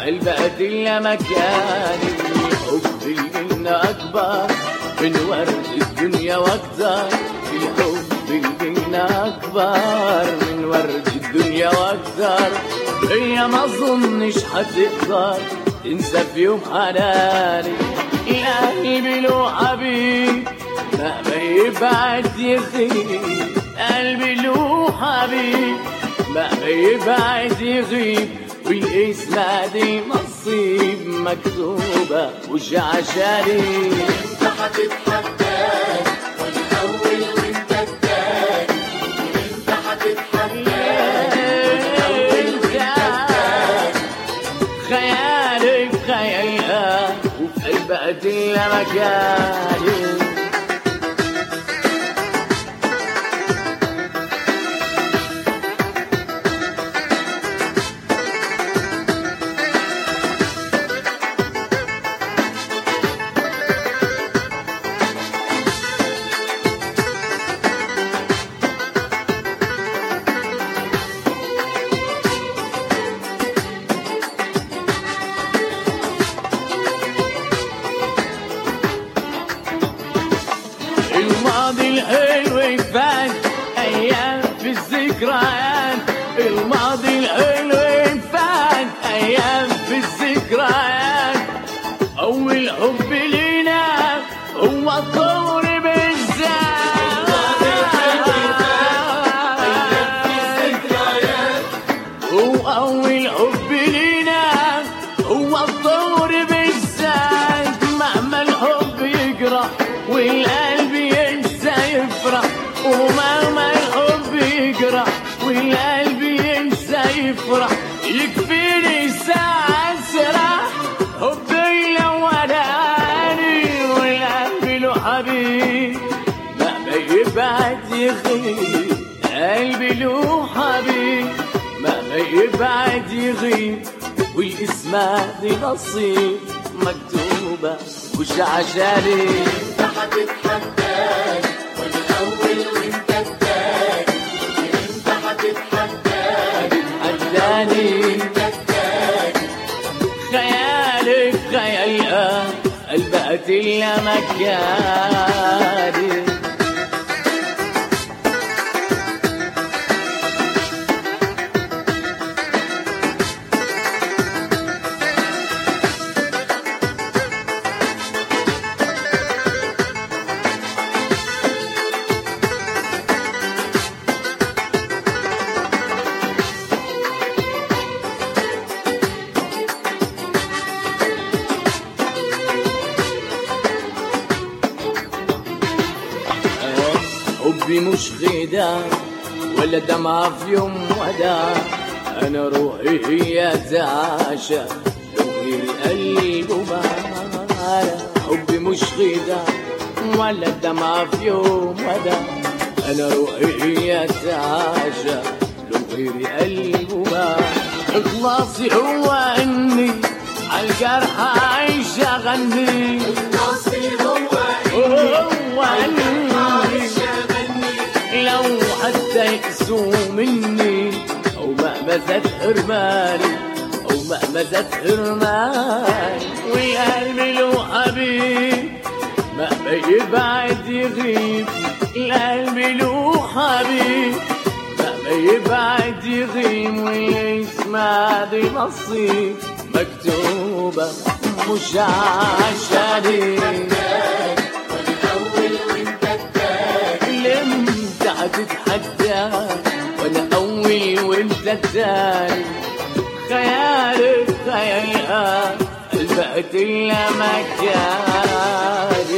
البقت إلا مكاني حب الجنة أكبر من ورد الدنيا وأكتر الحب الجنة أكبر من ورد الدنيا وأكتر هي ما أظنش هتقدر تنسى في يوم حناني يا قلبي له حبيب مهما يبعد يغيب قلبي له حبيب مهما يبعد يغيب والاسم دي نصيب مكتوبة مش عشاني انت هتتحداني وانا اول وانت التاني انت هتتحداني خيالي خيالها وفي قلبك إلا مكاني الماضي الحلو فات ايام في الذكريات الماضي الحلو فات ايام في الذكريات اول حب لينا هو الطور بالذات هو أول حب لينا هو الدور بالذات مهما الحب يجرح والقلب ينسى يفرح ومهما الحب يجرح والقلب ينسى يفرح يكفيني ساعة سرح حبي الأولاني والقلب له حبيب مهما يبعد يغيب قلبي له حبيب مهما يبعد يغيب والاسم دي نصيب مكتوبة مش عشاني انت هتتحداني وانا اول وانت التاني انت هتتحداني حداني انت التاني خيالك خيالها قلبك إلا مكاني حبي مش غدا ولا دمعة في يوم ودا أنا روحي هي تعاشى لو غير القلب وبالا حبي مش غدا ولا دمعة في يوم ودا أنا روحي هي تعاشى لو غير قلب وبالا إخلاصي هو إني عالجرح عايش أغني نصي هو هو إني عايش اغني لو حتى يقسوا مني او مهما زاد حرماني او مهما زاد حرماني والقلب له حبيب مهما يبعد يغيب القلب له حبيب مهما يبعد يغيب ويسمع دي نصيب مكتوبة مش عشاني وانا اول وانت التاني امتى هتتحدى وانا اول وانت التاني خيالك خيالها البقت الا مكاني